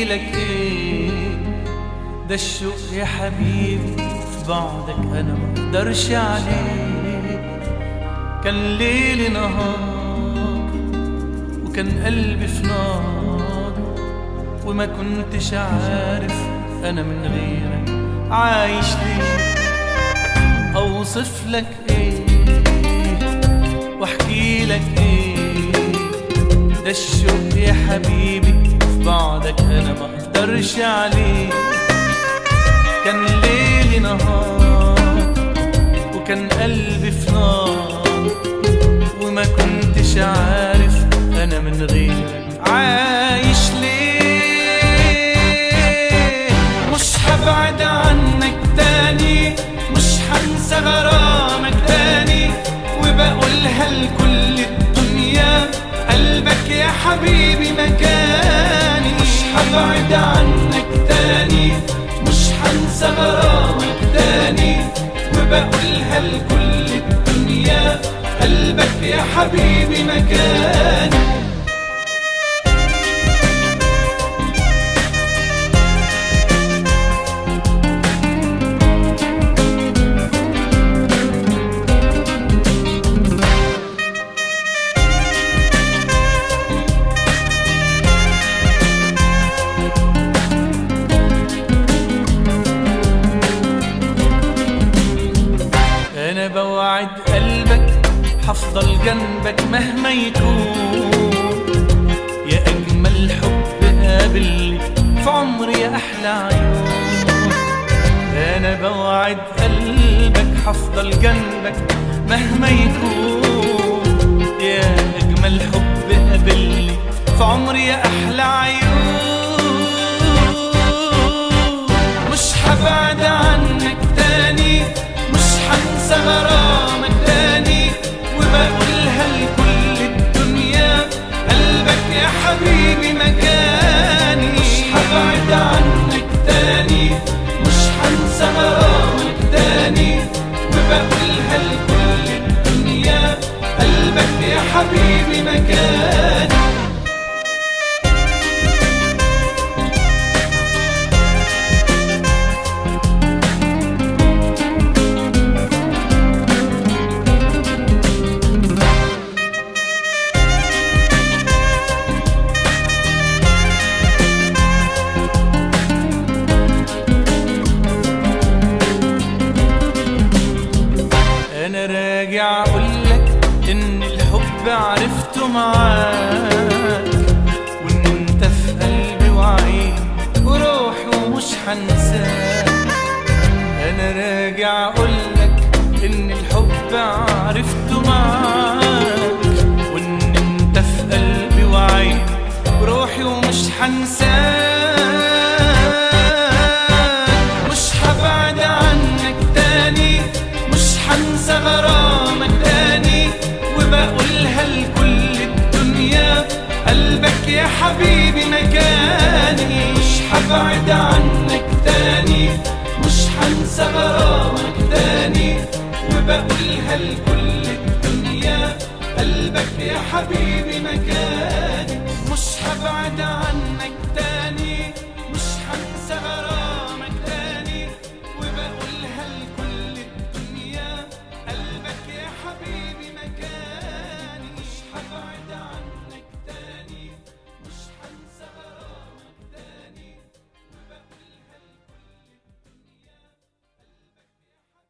لك ايه ده الشوق يا حبيبي في بعدك انا ما اقدرش عليه كان ليل نهار وكان قلبي في نار وما كنتش عارف انا من غيرك عايش ليه اوصف لك ايه واحكي لك ايه ده الشوق يا حبيبي في بعدك انا ما اقدرش عليه كان ليلي نهار وكان قلبي في نار وما كنتش عارف انا من غيرك عايش ليه مش هبعد عنك تاني مش هنسى غرامك تاني وبقولها لكل الدنيا قلبك يا حبيبي مكاني مش هبعد عنك تاني مش هنسى غرامك تاني وبقولها لكل الدنيا قلبك يا حبيبي مكاني انا بوعد قلبك حفضل جنبك مهما يكون يا اجمل حب قابلني في عمري يا احلى عيون انا بوعد قلبك حفضل جنبك مهما يكون يا اجمل حب قابلني في عمري يا احلى عيون مش هبعد عنك تاني مش هنسى غرامك تاني وبقولها لكل الدنيا قلبك يا حبيبي مكاني مش هبعد عنك تاني مش هنسى غرامك تاني وبقولها لكل الدنيا قلبك يا حبيبي مكاني انا راجع اقولك ان الحب عرفته معاك وان انت في قلبي وعيني وروحي ومش هنساك انا راجع اقولك ان الحب عرفته معاك وان انت في قلبي وعيني وروحي ومش هنساك مش هبعد عنك تاني مش هنسى غرامك تاني وبقولها لكل الدنيا قلبك يا حبيبي مكاني مش هبعد عنك تاني مش هنسى غرامك تاني وبقولها لكل الدنيا قلبك يا حبيبي مكاني مش هبعد عنك تاني مش هنسى غرامك